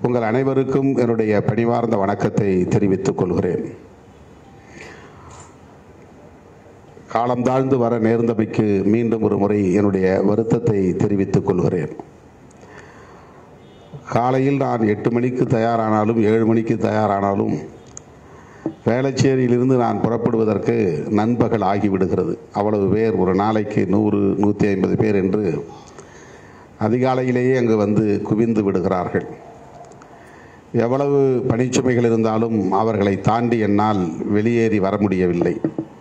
உங்கள் அனைவருக்கும் என்னுடைய பணிவார்ந்த வணக்கத்தை தெரிவித்துக் கொள்கிறேன் காலம் தாழ்ந்து வர நேர்ந்தமைக்கு மீண்டும் ஒரு முறை என்னுடைய வருத்தத்தை தெரிவித்துக் கொள்கிறேன் காலையில் நான் எட்டு மணிக்கு தயாரானாலும் ஏழு மணிக்கு தயாரானாலும் வேளச்சேரியிலிருந்து நான் புறப்படுவதற்கு நண்பகல் ஆகிவிடுகிறது அவ்வளவு பேர் ஒரு நாளைக்கு நூறு நூற்றி ஐம்பது பேர் என்று அதிகாலையிலேயே அங்கு வந்து குவிந்து விடுகிறார்கள் எவ்வளவு பணிச்சுமைகள் இருந்தாலும் அவர்களை தாண்டி என்னால் வெளியேறி வர முடியவில்லை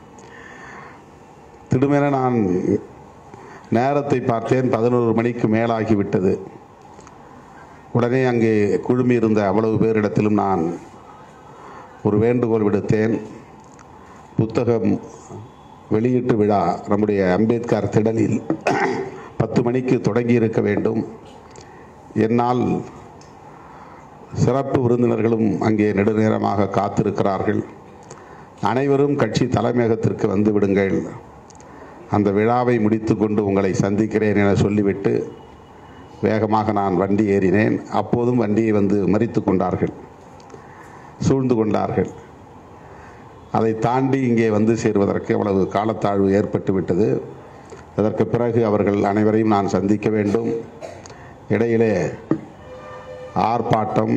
திடுமென நான் நேரத்தை பார்த்தேன் பதினோரு மணிக்கு மேலாகிவிட்டது உடனே அங்கே குழுமி இருந்த அவ்வளவு பேரிடத்திலும் நான் ஒரு வேண்டுகோள் விடுத்தேன் புத்தகம் வெளியீட்டு விழா நம்முடைய அம்பேத்கர் திடலில் பத்து மணிக்கு தொடங்கி இருக்க வேண்டும் என்னால் சிறப்பு விருந்தினர்களும் அங்கே நெடுநேரமாக காத்திருக்கிறார்கள் அனைவரும் கட்சி தலைமையகத்திற்கு வந்து விடுங்கள் அந்த விழாவை முடித்துக்கொண்டு உங்களை சந்திக்கிறேன் என சொல்லிவிட்டு வேகமாக நான் வண்டி ஏறினேன் அப்போதும் வண்டியை வந்து மறித்து கொண்டார்கள் சூழ்ந்து கொண்டார்கள் அதை தாண்டி இங்கே வந்து சேருவதற்கு அவ்வளவு காலத்தாழ்வு ஏற்பட்டு விட்டது அதற்கு பிறகு அவர்கள் அனைவரையும் நான் சந்திக்க வேண்டும் இடையிலே ஆர்ப்பாட்டம்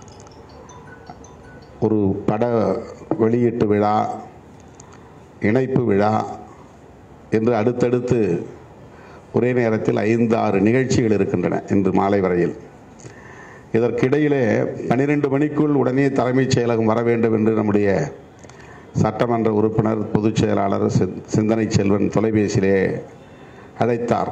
ஒரு பட வெளியீட்டு விழா இணைப்பு விழா என்று அடுத்தடுத்து ஒரே நேரத்தில் ஐந்து ஆறு நிகழ்ச்சிகள் இருக்கின்றன இன்று மாலை வரையில் இதற்கிடையிலே பன்னிரெண்டு மணிக்குள் உடனே தலைமைச் செயலகம் வர வேண்டும் என்று நம்முடைய சட்டமன்ற உறுப்பினர் பொதுச் செயலாளர் சிந்- சிந்தனை செல்வன் தொலைபேசியிலே அழைத்தார்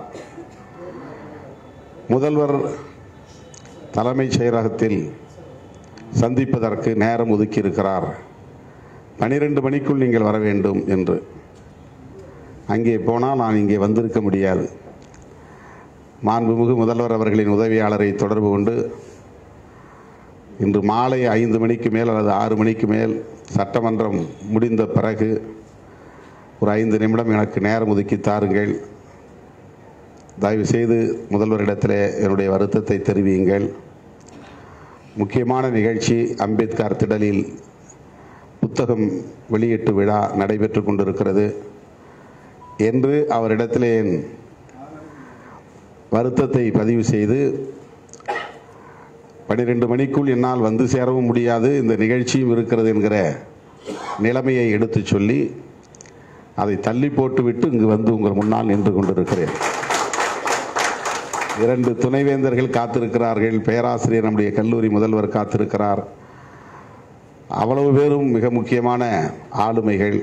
முதல்வர் தலைமைச் செயலகத்தில் சந்திப்பதற்கு நேரம் ஒதுக்கியிருக்கிறார் பனிரெண்டு மணிக்குள் நீங்கள் வர வேண்டும் என்று அங்கே போனால் நான் இங்கே வந்திருக்க முடியாது மாண்புமிகு முதல்வர் அவர்களின் உதவியாளரை தொடர்பு கொண்டு இன்று மாலை ஐந்து மணிக்கு மேல் அல்லது ஆறு மணிக்கு மேல் சட்டமன்றம் முடிந்த பிறகு ஒரு ஐந்து நிமிடம் எனக்கு நேரம் ஒதுக்கி தாருங்கள் தயவு செய்து முதல்வரிடத்திலே என்னுடைய வருத்தத்தை தெரிவியுங்கள் முக்கியமான நிகழ்ச்சி அம்பேத்கர் திடலில் புத்தகம் வெளியீட்டு விழா நடைபெற்று கொண்டிருக்கிறது என்று அவரிடத்திலே என் வருத்தத்தை பதிவு செய்து பனிரெண்டு மணிக்குள் என்னால் வந்து சேரவும் முடியாது இந்த நிகழ்ச்சியும் இருக்கிறது என்கிற நிலைமையை எடுத்துச் சொல்லி அதை தள்ளி போட்டுவிட்டு இங்கு வந்து உங்கள் முன்னால் நின்று கொண்டிருக்கிறேன் இரண்டு துணைவேந்தர்கள் காத்திருக்கிறார்கள் பேராசிரியர் நம்முடைய கல்லூரி முதல்வர் காத்திருக்கிறார் அவ்வளவு பேரும் மிக முக்கியமான ஆளுமைகள்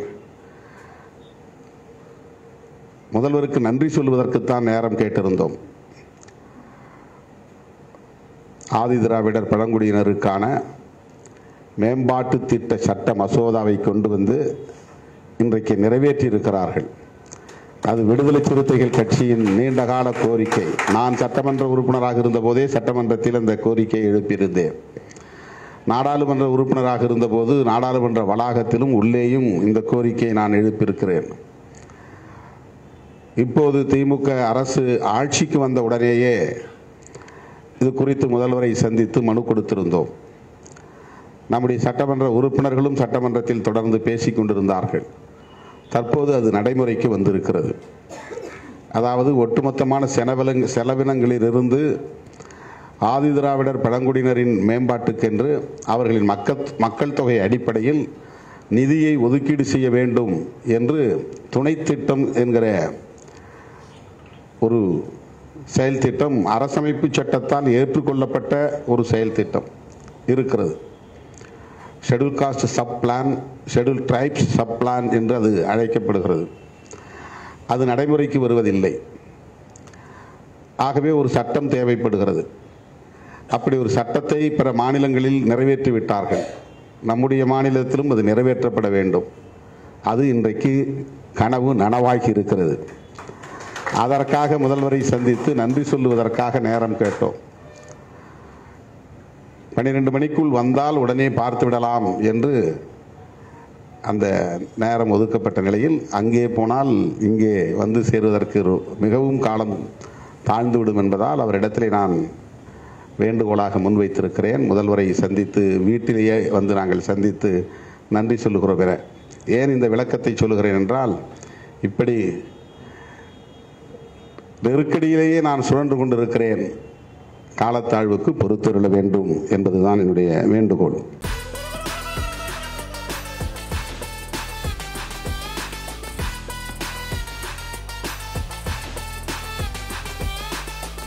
முதல்வருக்கு நன்றி சொல்வதற்குத்தான் நேரம் கேட்டிருந்தோம் ஆதி திராவிடர் பழங்குடியினருக்கான மேம்பாட்டு திட்ட சட்ட மசோதாவை கொண்டு வந்து இன்றைக்கு நிறைவேற்றியிருக்கிறார்கள் அது விடுதலை சிறுத்தைகள் கட்சியின் நீண்டகால கோரிக்கை நான் சட்டமன்ற உறுப்பினராக இருந்தபோதே சட்டமன்றத்தில் அந்த கோரிக்கையை எழுப்பியிருந்தேன் நாடாளுமன்ற உறுப்பினராக இருந்தபோது நாடாளுமன்ற வளாகத்திலும் உள்ளேயும் இந்த கோரிக்கையை நான் எழுப்பியிருக்கிறேன் இப்போது திமுக அரசு ஆட்சிக்கு வந்த உடனேயே இது குறித்து முதல்வரை சந்தித்து மனு கொடுத்திருந்தோம் நம்முடைய சட்டமன்ற உறுப்பினர்களும் சட்டமன்றத்தில் தொடர்ந்து பேசிக் கொண்டிருந்தார்கள் தற்போது அது நடைமுறைக்கு வந்திருக்கிறது அதாவது ஒட்டுமொத்தமான செலவினங் செலவினங்களிலிருந்து ஆதிதிராவிடர் பழங்குடியினரின் மேம்பாட்டுக்கென்று அவர்களின் மக்கள் மக்கள் தொகை அடிப்படையில் நிதியை ஒதுக்கீடு செய்ய வேண்டும் என்று துணை திட்டம் என்கிற ஒரு செயல் திட்டம் அரசமைப்பு சட்டத்தால் ஏற்றுக்கொள்ளப்பட்ட ஒரு செயல் திட்டம் இருக்கிறது schedule caste sub plan schedule tribes sub plan என்று அது அழைக்கப்படுகிறது அது நடைமுறைக்கு வருவதில்லை ஆகவே ஒரு சட்டம் தேவைப்படுகிறது அப்படி ஒரு சட்டத்தை பிற மாநிலங்களில் நிறைவேற்றி விட்டார்கள் நம்முடைய மாநிலத்திலும் அது நிறைவேற்றப்பட வேண்டும் அது இன்றைக்கு கனவு நனவாகி இருக்கிறது அதற்காக முதல்வரை சந்தித்து நன்றி சொல்லுவதற்காக நேரம் கேட்டோம் பன்னிரெண்டு மணிக்குள் வந்தால் உடனே பார்த்து விடலாம் என்று அந்த நேரம் ஒதுக்கப்பட்ட நிலையில் அங்கே போனால் இங்கே வந்து சேருவதற்கு ஒரு மிகவும் காலம் தாழ்ந்துவிடும் என்பதால் அவரிடத்திலே நான் வேண்டுகோளாக முன்வைத்திருக்கிறேன் முதல்வரை சந்தித்து வீட்டிலேயே வந்து நாங்கள் சந்தித்து நன்றி சொல்லுகிறோம் என ஏன் இந்த விளக்கத்தை சொல்லுகிறேன் என்றால் இப்படி நெருக்கடியிலேயே நான் சுழன்று கொண்டிருக்கிறேன் காலத்தாழ்வுக்கு பொறுத்திருள வேண்டும் என்பதுதான் என்னுடைய வேண்டுகோள்